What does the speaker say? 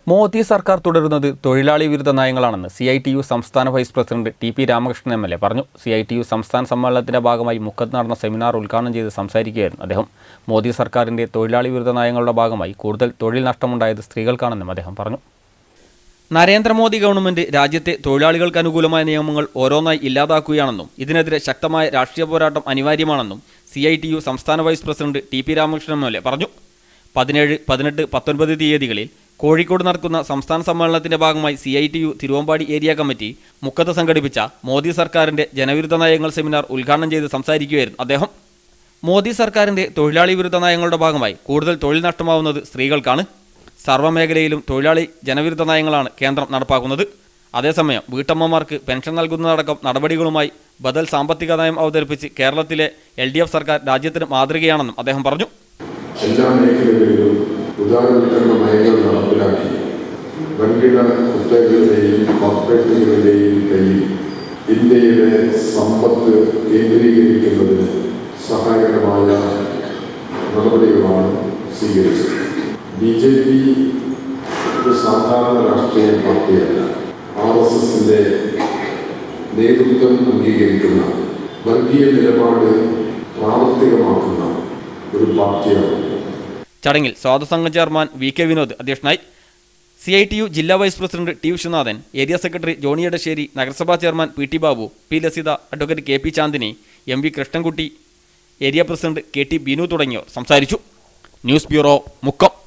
മോദി സർക്കാർ തുടരുന്നത് തൊഴിലാളി വിരുദ്ധ നയങ്ങളാണെന്ന് സി ഐ ടി യു സംസ്ഥാന vice president T P Ramakrishnan M L A പറഞ്ഞു സി ഐ ടി യു സംസ്ഥാന സമ്മേളനത്തിന്റെ ഭാഗമായി മുക്കത്ത് നടന്ന സെമിനാർ ഉദ്ഘാടനം ചെയ്ത് സംസാരിക്കുകയായിരുന്നു അദ്ദേഹം മോദി സർക്കാരിന്റെ തൊഴിലാളി വിരുദ്ധ നയങ്ങളുടെ ഭാഗമായി കൂടുതൽ തൊഴിൽ നഷ്ടമുണ്ടായത് സ്ത്രീകൾക്കാണെന്നും അദ്ദേഹം പറഞ്ഞു നരേന്ദ്രമോദി ഗവൺമെന്റ് രാജ്യത്തെ തൊഴിലാളികൾക്ക് അനുകൂലമായ നിയമങ്ങൾ ഓരോന്നായി ഇല്ലാതാക്കുകയാണെന്നും ഇതിനെതിരെ ശക്തമായ രാഷ്ട്രീയ പോരാട്ടം അനിവാര്യമാണെന്നും സി ഐ ടി യു സംസ്ഥാന vice president T P Ramakrishnan M L A പറഞ്ഞു പതിനേഴ് പതിനെട്ട് പത്തൊൻപത് തീയതികളിൽ കോഴിക്കോട് നടക്കുന്ന സംസ്ഥാന സമ്മേളനത്തിന്റെ ഭാഗമായി C I T U Thiruvambady area committee മുക്കത്ത് സംഘടിപ്പിച്ച മോദി സർക്കാരിന്റെ ജനവിരുദ്ധ നയങ്ങൾ സെമിനാർ ഉദ്ഘാടനം ചെയ്ത് സംസാരിക്കുകയായിരുന്നു അദ്ദേഹം മോദി സർക്കാരിന്റെ തൊഴിലാളി വിരുദ്ധ നയങ്ങളുടെ ഭാഗമായി കൂടുതൽ തൊഴിൽ നഷ്ടമാവുന്നത് സ്ത്രീകൾക്കാണ് സർവ്വമേഖലയിലും തൊഴിലാളി ജനവിരുദ്ധ നയങ്ങളാണ് കേന്ദ്രം നടപ്പാക്കുന്നത് അതേസമയം വീട്ടമ്മമാർക്ക് പെൻഷൻ നൽകുന്നതടക്കം നടപടികളുമായി ബദൽ സാമ്പത്തിക നയം അവതരിപ്പിച്ച് കേരളത്തിലെ എൽ ഡി എഫ് സർക്കാർ രാജ്യത്തിന് മാതൃകയാണെന്നും അദ്ദേഹം പറഞ്ഞു എല്ലാ മേഖലകളിലും ഉദാരവൽക്കരണ നയങ്ങൾ നടപ്പിലാക്കി വൻകിട കുത്തകളുടെയും കോർപ്പറേറ്റുകളുടെയും കയ്യിൽ ഇന്ത്യയുടെ സമ്പത്ത് കേന്ദ്രീകരിക്കുന്നതിന് സഹായകരമായ നടപടികളാണ് സ്വീകരിച്ചത് ബി ജെ പി ഒരു സാധാരണ രാഷ്ട്രീയ പാർട്ടിയല്ല ആർ എസ് എസിന്റെ നേതൃത്വം അംഗീകരിക്കുന്ന വർഗീയ നിലപാട് പ്രാവർത്തികമാക്കുന്ന ഒരു പാർട്ടിയാണ് ചടങ്ങിൽ സ്വാതസംഘം ചെയർമാൻ വി കെ വിനോദ് അധ്യക്ഷനായി സി ഐ ടി യു ജില്ലാ vice president T Viswanathan area secretary Johny Edassery നഗരസഭാ chairman P T Babu P Lasitha advocate K P Chandini M V Krishnankutty area president K T Binu തുടങ്ങിയവർ സംസാരിച്ചു ന്യൂസ് ബ്യൂറോ മുക്കം